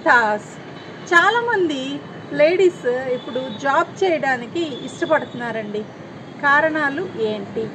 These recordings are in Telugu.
కవితాస్ చాలామంది లేడీస్ ఇప్పుడు జాబ్ చేయడానికి ఇష్టపడుతున్నారండి కారణాలు ఏంటి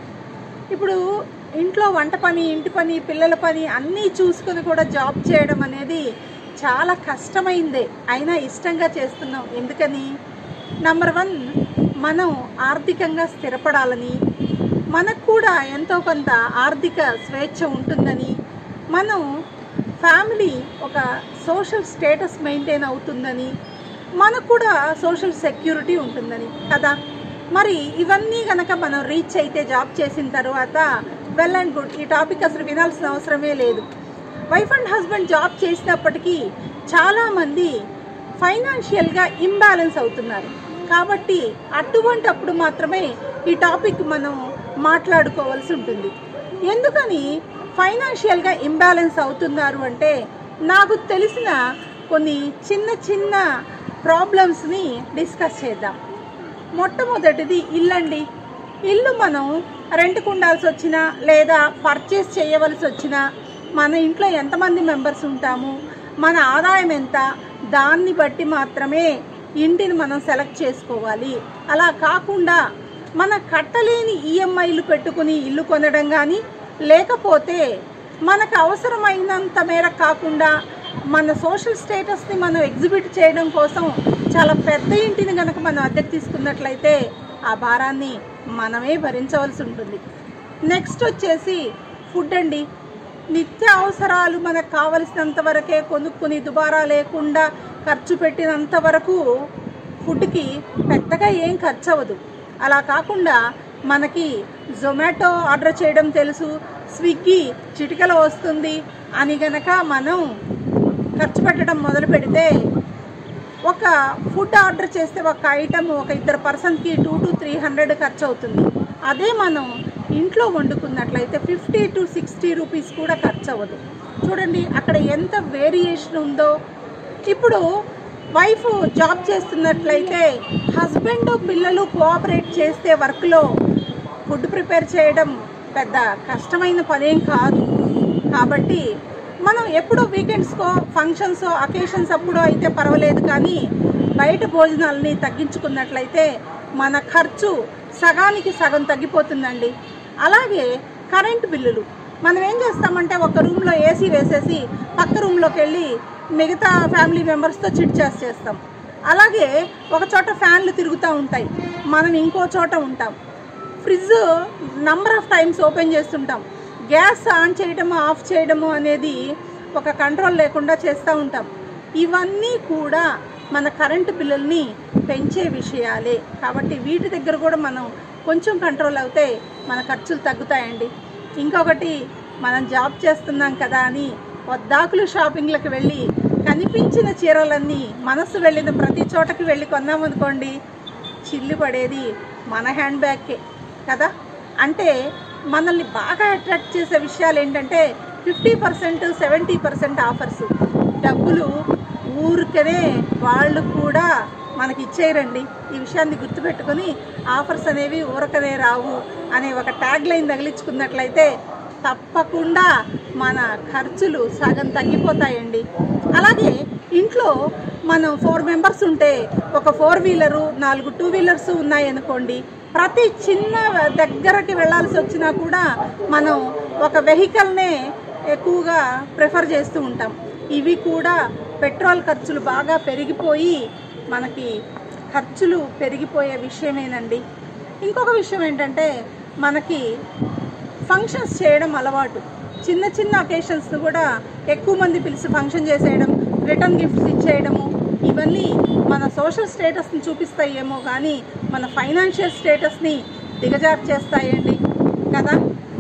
ఇప్పుడు ఇంట్లో వంట పని ఇంటి పని పిల్లల పని అన్నీ చూసుకుని కూడా జాబ్ చేయడం అనేది చాలా కష్టమైందే అయినా ఇష్టంగా చేస్తున్నాం ఎందుకని నంబర్ వన్ మనం ఆర్థికంగా స్థిరపడాలని మనకు కూడా ఎంతో కొంత ఆర్థిక స్వేచ్ఛ ఉంటుందని మనం ఫ్యామిలీ ఒక సోషల్ స్టేటస్ మెయింటైన్ అవుతుందని మనకు కూడా సోషల్ సెక్యూరిటీ ఉంటుందని కదా మరి ఇవన్నీ గనక మనం రీచ్ అయితే జాబ్ చేసిన తర్వాత వెల్ అండ్ గుడ్ ఈ టాపిక్ అసలు వినాల్సిన అవసరమే లేదు వైఫ్ అండ్ హస్బెండ్ జాబ్ చేసినప్పటికీ చాలామంది ఫైనాన్షియల్గా ఇంబ్యాలెన్స్ అవుతున్నారు కాబట్టి అటువంటి అప్పుడు మాత్రమే ఈ టాపిక్ మనం మాట్లాడుకోవాల్సి ఉంటుంది ఎందుకని ఫైనాన్షియల్గా ఇంబ్యాలెన్స్ అవుతున్నారు అంటే నాకు తెలిసిన కొన్ని చిన్న చిన్న ప్రాబ్లమ్స్ని డిస్కస్ చేద్దాం మొట్టమొదటిది ఇల్లండి ఇల్లు మనం రెంట్కు ఉండాల్సి వచ్చినా లేదా పర్చేస్ చేయవలసి వచ్చినా మన ఇంట్లో ఎంతమంది మెంబర్స్ ఉంటాము మన ఆదాయం ఎంత దాన్ని బట్టి మాత్రమే ఇంటిని మనం సెలెక్ట్ చేసుకోవాలి అలా కాకుండా మన కట్టలేని ఈఎంఐలు పెట్టుకుని ఇల్లు కొనడం కానీ లేకపోతే మనకు అవసరమైనంత మేర కాకుండా మన సోషల్ స్టేటస్ని మనం ఎగ్జిబిట్ చేయడం కోసం చాలా పెద్ద ఇంటిని కనుక మనం అద్దెకు తీసుకున్నట్లయితే ఆ భారాన్ని మనమే భరించవలసి ఉంటుంది నెక్స్ట్ వచ్చేసి ఫుడ్ అండి నిత్య అవసరాలు మనకు కావలసినంత వరకే కొనుక్కుని దుబారా లేకుండా ఖర్చు పెట్టినంత వరకు ఫుడ్కి పెద్దగా ఏం ఖర్చు అవ్వదు అలా కాకుండా మనకి జొమాటో ఆర్డర్ చేయడం తెలుసు స్విగ్గీ చిటికలో వస్తుంది అని గనక మనం ఖర్చు పెట్టడం మొదలు పెడితే ఒక ఫుడ్ ఆర్డర్ చేస్తే ఒక ఐటమ్ ఒక ఇద్దరు పర్సన్కి టూ టు త్రీ హండ్రెడ్ ఖర్చు అవుతుంది అదే మనం ఇంట్లో వండుకున్నట్లయితే ఫిఫ్టీ టు సిక్స్టీ రూపీస్ కూడా ఖర్చు అవ్వదు చూడండి అక్కడ ఎంత వేరియేషన్ ఉందో ఇప్పుడు వైఫ్ జాబ్ చేస్తున్నట్లయితే హస్బెండ్ పిల్లలు కోఆపరేట్ చేస్తే వర్క్లో ఫుడ్ ప్రిపేర్ చేయడం పెద్ద కష్టమైన పనేం కాదు కాబట్టి మనం ఎప్పుడో వీకెండ్స్కో ఫంక్షన్స్ అకేషన్స్ అప్పుడు అయితే పర్వాలేదు కానీ బయట భోజనాలని తగ్గించుకున్నట్లయితే మన ఖర్చు సగానికి సగం తగ్గిపోతుందండి అలాగే కరెంట్ బిల్లులు మనం ఏం చేస్తామంటే ఒక రూమ్లో ఏసీ వేసేసి పక్క రూమ్లోకి వెళ్ళి మిగతా ఫ్యామిలీ మెంబర్స్తో చిట్ చేస్ చేస్తాం అలాగే ఒక చోట ఫ్యాన్లు తిరుగుతూ ఉంటాయి మనం ఇంకో చోట ఉంటాం fridge number of times open చేస్తుంటాం గ్యాస్ ఆన్ చేయడము ఆఫ్ చేయడము అనేది ఒక కంట్రోల్ లేకుండా చేస్తూ ఉంటాం ఇవన్నీ కూడా మన కరెంటు బిల్లుల్ని పెంచే విషయాలే కాబట్టి వీటి దగ్గర కూడా మనం కొంచెం కంట్రోల్ అవుతే మన ఖర్చులు తగ్గుతాయండి ఇంకొకటి మనం జాబ్ చేస్తున్నాం కదా అని వద్దాకులు షాపింగ్లకు వెళ్ళి కనిపించిన చీరలన్నీ మనసు వెళ్ళిన ప్రతి చోటకి వెళ్ళి కొన్నామనుకోండి చిల్లు పడేది మన హ్యాండ్ బ్యాగ్కే కదా అంటే మనల్ని బాగా అట్రాక్ట్ చేసే విషయాలు ఏంటంటే fifty percent seventy percent offers డబ్బులు ఊరికనే వాళ్ళు కూడా మనకి ఇచ్చేయరండి ఈ విషయాన్ని గుర్తుపెట్టుకొని ఆఫర్స్ అనేవి ఊరకనే రావు అనే ఒక ట్యాగ్ లైన్ తగిలించుకున్నట్లయితే తప్పకుండా మన ఖర్చులు సగం తగ్గిపోతాయండి అలాగే ఇంట్లో మనం ఫోర్ మెంబర్స్ ఉంటే ఒక ఫోర్ వీలరు నాలుగు టూ వీలర్స్ ఉన్నాయనుకోండి ప్రతి చిన్న దగ్గరకి వెళ్ళాల్సి వచ్చినా కూడా మనం ఒక వెహికల్నే ఎక్కువగా ప్రిఫర్ చేస్తూ ఉంటాం ఇవి కూడా పెట్రోల్ ఖర్చులు బాగా పెరిగిపోయి మనకి ఖర్చులు పెరిగిపోయే విషయమేనండి ఇంకొక విషయం ఏంటంటే మనకి ఫంక్షన్స్ చేయడం అలవాటు చిన్న చిన్న అకేషన్స్ కూడా ఎక్కువ మంది పిలిచి ఫంక్షన్ చేసేయడం రిటర్న్ గిఫ్ట్స్ ఇచ్చేయడము ఇవన్నీ మన సోషల్ స్టేటస్ని చూపిస్తాయేమో కానీ మన ఫైనాన్షియల్ స్టేటస్ని దిగజారు చేస్తాయండి కదా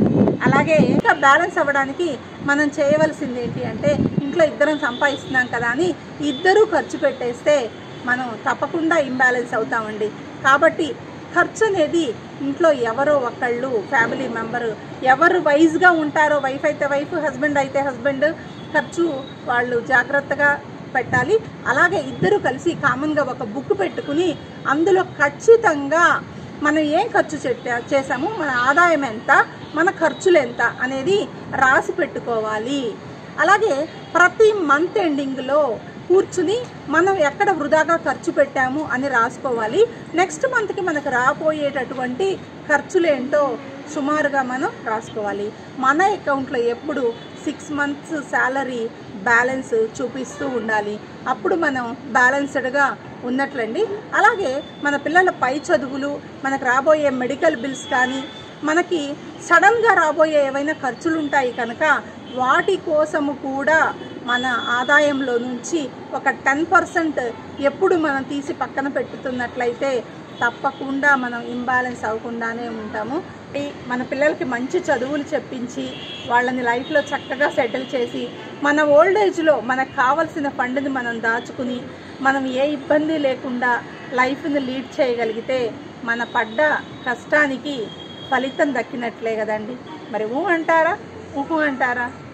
అలాగే ఇంకా బ్యాలెన్స్ అవ్వడానికి మనం చేయవలసింది ఏంటి అంటే ఇంట్లో ఇద్దరం సంపాదిస్తున్నాం కదా అని ఇద్దరూ ఖర్చు పెట్టేస్తే మనం తప్పకుండా ఇంబ్యాలెన్స్ అవుతామండి కాబట్టి ఖర్చు అనేది ఇంట్లో ఎవరో ఒకళ్ళు ఫ్యామిలీ మెంబరు ఎవరు వైజ్గా ఉంటారో వైఫ్ అయితే వైఫ్ హస్బెండ్ అయితే హస్బెండ్ ఖర్చు వాళ్ళు జాగ్రత్తగా పెట్టాలి అలాగే ఇద్దరు కలిసి కామన్గా ఒక బుక్ పెట్టుకుని అందులో ఖచ్చితంగా మనం ఏం ఖర్చు చెట్టా- చేసాము మన ఆదాయం ఎంత మన ఖర్చులు ఎంత అనేది రాసి పెట్టుకోవాలి అలాగే ప్రతి మంత్ ఎండింగ్లో కూర్చుని మనం ఎక్కడ వృధాగా ఖర్చు పెట్టాము అని రాసుకోవాలి నెక్స్ట్ మంత్కి మనకు రాబోయేటటువంటి ఖర్చులేంటో సుమారుగా మనం రాసుకోవాలి మన అకౌంట్లో ఎప్పుడు సిక్స్ మంత్స్ శాలరీ బ్యాలెన్స్ చూపిస్తూ ఉండాలి అప్పుడు మనం బ్యాలెన్స్డ్గా ఉన్నట్లండి అలాగే మన పిల్లల పై చదువులు మనకు రాబోయే మెడికల్ బిల్స్ కానీ మనకి సడన్గా రాబోయే ఏవైనా ఖర్చులు ఉంటాయి కనుక వాటి కోసము కూడా మన ఆదాయంలో నుంచి ఒక టెన్ పర్సెంట్ ఎప్పుడు మనం తీసి పక్కన పెట్టుతున్నట్లయితే తప్పకుండా మనం ఇంబ్యాలెన్స్ అవ్వకుండానే ఉంటాము ఈ మన పిల్లలకి మంచి చదువులు చెప్పించి వాళ్ళని లైఫ్లో చక్కగా సెటిల్ చేసి మన ఓల్డ్ ఏజ్లో మనకు కావాల్సిన ఫండ్ని మనం దాచుకుని మనం ఏ ఇబ్బంది లేకుండా లైఫ్ని లీడ్ చేయగలిగితే మన పడ్డ కష్టానికి ఫలితం దక్కినట్లే కదండి మరి ఊ అంటారా ఊహు అంటారా